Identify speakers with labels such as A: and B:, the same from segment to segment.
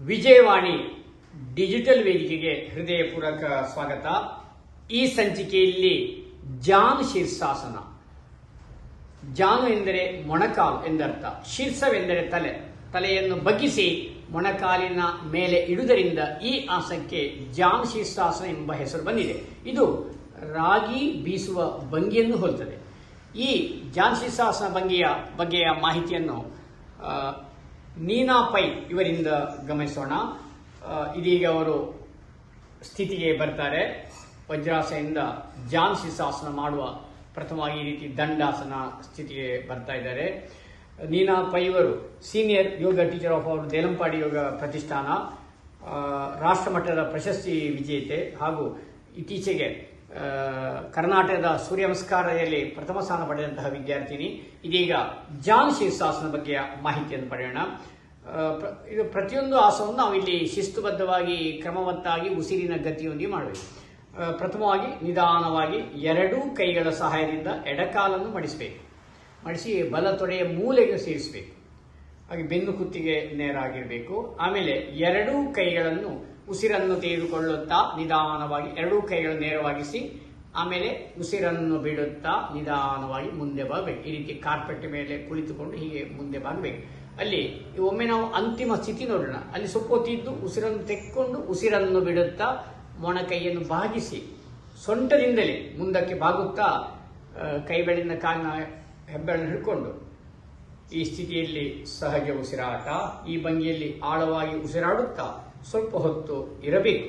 A: Vijayavani digital ವೇದಿಕೆಗೆ ಹೃದಯಪೂರ್ವಕ ಸ್ವಾಗತ ಈ ಸಂಚಿಕೆಯಲ್ಲಿ ಜಾನು ಶೀರ್ಷಾಸನ ಜಾನು ಎಂದರೆ ಮೊಣಕಾಲು ಎಂದರ್ಥ ಶೀರ್ಷವೆಂದರೆ ತಲೆ ತಲೆಯನ್ನು ಬಗ್ಗಿಸಿ ಮೊಣಕಾಲಿನ ಮೇಲೆ ಇಡುವುದರಿಂದ ಈ ಆಸನಕ್ಕೆ ಜಾನು ಶೀರ್ಷಾಸನ ಎಂಬ ಹೆಸರು ಬಂದಿದೆ ಇದು ರಾಗಿ ಬೀಸುವ ಭಂಗಿಯನ್ನು ಹೋಲುತ್ತದೆ ಈ ಜಾನ್ ಶೀರ್ಷಾಸನ ಭಂಗಿಯ ಬಗೆಯ ಮಾಹಿತಿಯನ್ನು ಆ, ನೀನಾ ಪೈ ಇವರಿಂದ ಗಮನಿಸೋಣ ಆ, ಇದೀಗ ಅವರು ಸ್ಥಿತಿಗೆ ಬರ್ತಾರೆ ವಜ್ರಾಸನದಿಂದ ಜಾನ್ ಶೀರ್ಷಾಸನ ಮಾಡುವ ಪ್ರಥಮವಾಗಿ ಈ ರೀತಿ ದಂಡಾಸನ ಸ್ಥಿತಿಗೆ ಬರ್ತಾ ಇದ್ದಾರೆ ನೀನಾ ಪೈ ಇವರು ಸೀನಿಯರ್ ಯೋಗ ಟೀಚರ್ ಆಫ್ ಅವರು ದೇಲಂಪಾಡಿ ಯೋಗ ಪ್ರತಿಷ್ಠಾನ ಆ, ರಾಷ್ಟ್ರಮಟ್ಟದ ಪ್ರಶಸ್ತಿ ವಿಜೇತೆ ಹಾಗೂ ಇತ್ತೀಚೆಗೆ ಆ, ಕರ್ನಾಟಕದ ಸೂರ್ಯ ನಮಸ್ಕಾರದಲ್ಲಿ ಪ್ರಥಮ ಸ್ಥಾನ ಪಡೆದಂತಹ ವಿದ್ಯಾರ್ಥಿನಿ ಇದೀಗ ಜಾನ್ ಶೀರ್ಷಾಸನ ಬಗ್ಗೆಯ ಮಾಹಿತಿಯನ್ನು ಪಡೆಯೋಣ ಆ, ಪ್ರ- ಇದು ಪ್ರತಿಯೊಂದು ಆಸನವನ್ನು ನಾವು ಇಲ್ಲಿ ಶಿಸ್ತುಬದ್ಧವಾಗಿ ಕ್ರಮವತ್ತಾಗಿ ಉಸಿರಿನ ಗತಿಯೊಂದಿಗೆ ಮಾಡಬೇಕು ಆ, ಪ್ರಥಮವಾಗಿ ನಿಧಾನವಾಗಿ ಎರಡೂ ಕೈಗಳ ಸಹಾಯದಿಂದ ಎಡಕಾಲನ್ನು ಮಡಿಸಬೇಕು ಮಡಿಸಿ ಬಲ ತೊಡೆಯ ಮೂಲೆಗೆ ಸೇರಿಸಬೇಕು ಹಾಗೆ ಬೆನ್ನು ಕುತ್ತಿಗೆ ನೇರಾಗಿರಬೇಕು ಆಮೇಲೆ ಎರಡೂ ಕೈಗಳನ್ನು ಉಸಿರನ್ನು ತೆಗೆದುಕೊಳ್ಳುತ್ತಾ ನಿಧಾನವಾಗಿ ಎರಡೂ ಕೈಗಳನ್ನು ನೇರವಾಗಿಸಿ ಆಮೇಲೆ ಉಸಿರನ್ನು ಬಿಡುತ್ತಾ ನಿಧಾನವಾಗಿ ಮುಂದೆ ಬರಬೇಕು ಈ ರೀತಿ ಕಾರ್ಪೆಟ್ ಮೇಲೆ ಕುಳಿತುಕೊಂಡು ಹೀಗೆ ಮುಂದೆ ಬರಬೇಕು ಅಲ್ಲಿ ಒಮ್ಮೆ ನಾವು ಅಂತಿಮ ಸ್ಥಿತಿ ನೋಡೋಣ ಅಲ್ಲಿ ಸ್ವಲ್ಪ ಹೊತ್ತಿದ್ದು ಉಸಿರನ್ನು ತೆಕ್ಕೊಂಡು ಉಸಿರನ್ನು ಬಿಡುತ್ತಾ ಮೊಣಕೈಯನ್ನು ಬಾಗಿಸಿ ಸೊಂಟದಿಂದಲೇ ಮುಂದಕ್ಕೆ ಬಾಗುತ್ತಾ ಆ, ಕೈಗಳಿಂದ ಕಾಲಿನ ಹೆಬ್ಬೆರಳನ್ನು ಹಿಡ್ಕೊಂಡು ಈ ಸ್ಥಿತಿಯಲ್ಲಿ ಸಹಜ ಉಸಿರಾಟ ಈ ಭಂಗಿಯಲ್ಲಿ ಆಳವಾಗಿ ಉಸಿರಾಡುತ್ತಾ ಸ್ವಲ್ಪ ಹೊತ್ತು ಇರಬೇಕು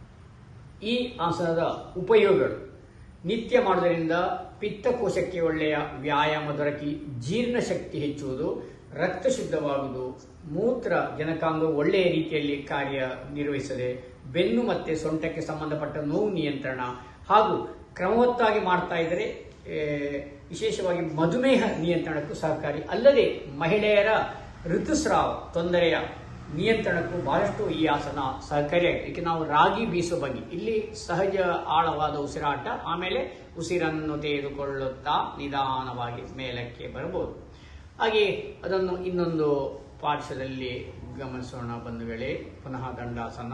A: ಈ ಆಸನದ ಉಪಯೋಗಗಳು ನಿತ್ಯ ಮಾಡುವುದರಿಂದ ಪಿತ್ತಕೋಶಕ್ಕೆ ಒಳ್ಳೆಯ ವ್ಯಾಯಾಮ ದೊರಕಿ ಜೀರ್ಣಶಕ್ತಿ ಹೆಚ್ಚುವುದು ರಕ್ತ ಶುದ್ಧವಾಗುವುದು ಮೂತ್ರ ಜನಕಾಂಗವು ಒಳ್ಳೆಯ ರೀತಿಯಲ್ಲಿ ಕಾರ್ಯ ನಿರ್ವಹಿಸದೆ ಬೆನ್ನು ಮತ್ತೆ ಸೊಂಟಕ್ಕೆ ಸಂಬಂಧಪಟ್ಟ ನೋವು ನಿಯಂತ್ರಣ ಹಾಗೂ ಕ್ರಮವತ್ತಾಗಿ ಮಾಡ್ತಾ ಇದ್ದರೆ ಏ, ವಿಶೇಷವಾಗಿ ಮಧುಮೇಹ ನಿಯಂತ್ರಣಕ್ಕೂ ಸಹಕಾರಿ ಅಲ್ಲದೆ ಮಹಿಳೆಯರ ಋತುಸ್ರಾವ ತೊಂದರೆಯ ನಿಯಂತ್ರಣಕ್ಕೂ ಬಹಳಷ್ಟು ಈ ಆಸನ ಸಹಕಾರಿಯಾಗಿದೆ ಏಕೆ ನಾವು ರಾಗಿ ಬೀಸುವ ಬಗ್ಗೆ ಇಲ್ಲಿ ಸಹಜ ಆಳವಾದ ಉಸಿರಾಟ ಆಮೇಲೆ ಉಸಿರನ್ನು ತೆಗೆದುಕೊಳ್ಳುತ್ತಾ ನಿಧಾನವಾಗಿ ಮೇಲಕ್ಕೆ ಬರಬಹುದು ಹಾಗೆ ಅದನ್ನು ಇನ್ನೊಂದು ಪಾರ್ಶ್ವದಲ್ಲಿ ಗಮನಿಸೋಣ ಬಂಧುಗಳೇ ಪುನಃ ದಂಡಾಸನ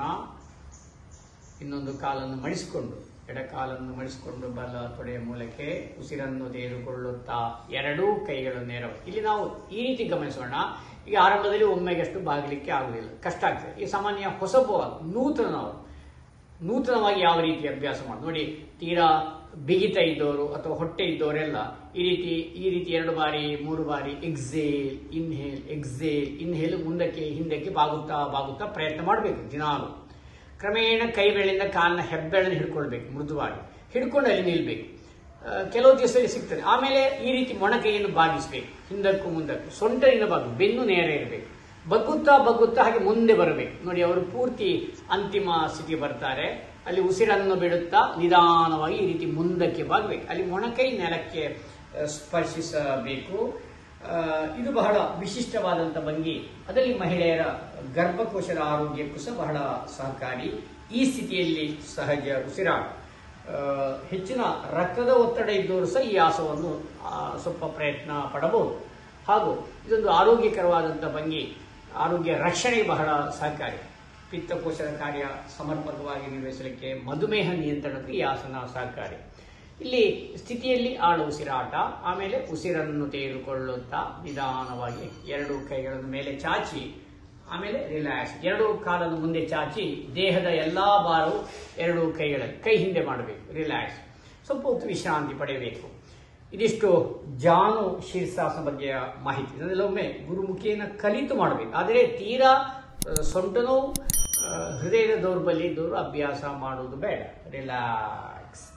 A: ಇನ್ನೊಂದು ಕಾಲನ್ನು ಮಡಿಸಿಕೊಂಡು ಎಡಕಾಲನ್ನು ಮಡಿಸಿಕೊಂಡು ಬಲ ತೊಡೆಯ ಮೂಲಕ್ಕೆ ಉಸಿರನ್ನು ತೆಗೆದುಕೊಳ್ಳುತ್ತಾ ಎರಡೂ ಕೈಗಳು ನೇರ ಇಲ್ಲಿ ನಾವು ಈ ರೀತಿ ಗಮನಿಸೋಣ ಈಗ ಆರಂಭದಲ್ಲಿ ಒಮ್ಮೆಗಷ್ಟು ಬಾಗಲಿಕ್ಕೆ ಆಗುದಿಲ್ಲ ಕಷ್ಟ ಆಗ್ತದೆ ಈ ಸಾಮಾನ್ಯ ಹೊಸಬ ನೂತನವರು ನೂತನವಾಗಿ ಯಾವ ರೀತಿ ಅಭ್ಯಾಸ ಮಾಡಿ ನೋಡಿ ತೀರಾ ಬಿಗಿತ ಇದ್ದವರು ಅಥವಾ ಹೊಟ್ಟೆ ಇದ್ದವರೆಲ್ಲ ಈ ರೀತಿ ಈ ರೀತಿ ಎರಡು ಬಾರಿ ಮೂರು ಬಾರಿ ಎಕ್ಸೇಲ್ ಇನ್ಹೇಲ್ ಎಕ್ಸೇಲ್ ಇನ್ಹೇಲ್ ಮುಂದಕ್ಕೆ ಹಿಂದಕ್ಕೆ ಬಾಗುತ್ತಾ ಬಾಗುತ್ತಾ ಪ್ರಯತ್ನ ಮಾಡಬೇಕು ದಿನಾಲು ಕ್ರಮೇಣ ಕೈ ಬೆರಳಿಂದ ಕಾಲಿನ ಹೆಬ್ಬೆರಳನ್ನು ಹಿಡ್ಕೊಳ್ಬೇಕು ಮೃದುವಾಗಿ ಹಿಡ್ಕೊಂಡು ಅಲ್ಲಿ ನಿಲ್ಬೇಕು ಆ, ಕೆಲವು ದಿವಸದಲ್ಲಿ ಸಿಗ್ತದೆ ಆಮೇಲೆ ಈ ರೀತಿ ಮೊಣಕೈಯನ್ನು ಬಾಗಿಸ್ಬೇಕು ಹಿಂದಕ್ಕೂ ಮುಂದಕ್ಕೂ ಸೊಂಟದಿಂದ ಬಾಗು ಬೆನ್ನು ನೇರ ಇರಬೇಕು ಬಗ್ಗುತ್ತಾ ಬಗ್ಗುತ್ತಾ ಹಾಗೆ ಮುಂದೆ ಬರಬೇಕು ನೋಡಿ ಅವರು ಪೂರ್ತಿ ಅಂತಿಮ ಸ್ಥಿತಿಗೆ ಬರ್ತಾರೆ ಅಲ್ಲಿ ಉಸಿರನ್ನು ಬಿಡುತ್ತಾ ನಿಧಾನವಾಗಿ ಈ ರೀತಿ ಮುಂದಕ್ಕೆ ಬಾಗಬೇಕು ಅಲ್ಲಿ ಮೊಣಕೈ ನೆಲಕ್ಕೆ ಆ, ಸ್ಪರ್ಶಿಸಬೇಕು ಆ, ಇದು ಬಹಳ ವಿಶಿಷ್ಟವಾದಂಥ ಭಂಗಿ ಅದರಲ್ಲಿ ಮಹಿಳೆಯರ ಗರ್ಭಕೋಶದ ಆರೋಗ್ಯಕ್ಕೂ ಸಹ ಬಹಳ ಸಹಕಾರಿ ಈ ಸ್ಥಿತಿಯಲ್ಲಿ ಸಹಜ ಉಸಿರಾಟ ಆ, ಹೆಚ್ಚಿನ ರಕ್ತದ ಒತ್ತಡ ಇದ್ದವರು ಸಹ ಈ ಆಸವನ್ನು ಆ, ಸ್ವಲ್ಪ ಪ್ರಯತ್ನ ಪಡಬಹುದು ಹಾಗೂ ಇದೊಂದು ಆರೋಗ್ಯಕರವಾದಂಥ ಭಂಗಿ ಆರೋಗ್ಯ ರಕ್ಷಣೆಗೆ ಬಹಳ ಸಹಕಾರಿ ಪಿತ್ತಕೋಶದ ಕಾರ್ಯ ಸಮರ್ಪಕವಾಗಿ ನಿರ್ವಹಿಸಲಿಕ್ಕೆ ಮಧುಮೇಹ ನಿಯಂತ್ರಣಕ್ಕೆ ಈ ಆಸನ ಸಹಕಾರಿ ಇಲ್ಲಿ ಸ್ಥಿತಿಯಲ್ಲಿ ಆಳ ಉಸಿರಾಟ ಆಮೇಲೆ ಉಸಿರನ್ನು ತೆಗೆದುಕೊಳ್ಳುತ್ತಾ ನಿಧಾನವಾಗಿ ಎರಡು ಕೈಗಳನ್ನು ಮೇಲೆ ಚಾಚಿ ಆಮೇಲೆ ರಿಲ್ಯಾಕ್ಸ್ ಎರಡು ಕಾಲನ್ನು ಮುಂದೆ ಚಾಚಿ ದೇಹದ ಎಲ್ಲಾ ಭಾರವು ಎರಡು ಕೈಗಳಲ್ಲಿ ಕೈ ಹಿಂದೆ ಮಾಡಬೇಕು ರಿಲ್ಯಾಕ್ಸ್ ಸ್ವಲ್ಪ ಹೊತ್ತು ವಿಶ್ರಾಂತಿ ಪಡೆಯಬೇಕು ಇದಿಷ್ಟು ಜಾನು ಶೀರ್ಷಾಸನ ಬಗ್ಗೆಯ ಮಾಹಿತಿ ಇದನ್ನೆಲ್ಲ ಒಮ್ಮೆ ಗುರುಮುಖಿಯನ್ನು ಕಲಿತು ಮಾಡಬೇಕು ಆದರೆ ತೀರಾ ಆ, ಸೊಂಟ ನೋವು ಆ, ಹೃದಯದ ದೌರ್ಬಲ್ಯ ಇದ್ದವರು ಅಭ್ಯಾಸ ಮಾಡುವುದು ಬೇಡ ರಿಲ್ಯಾಕ್ಸ್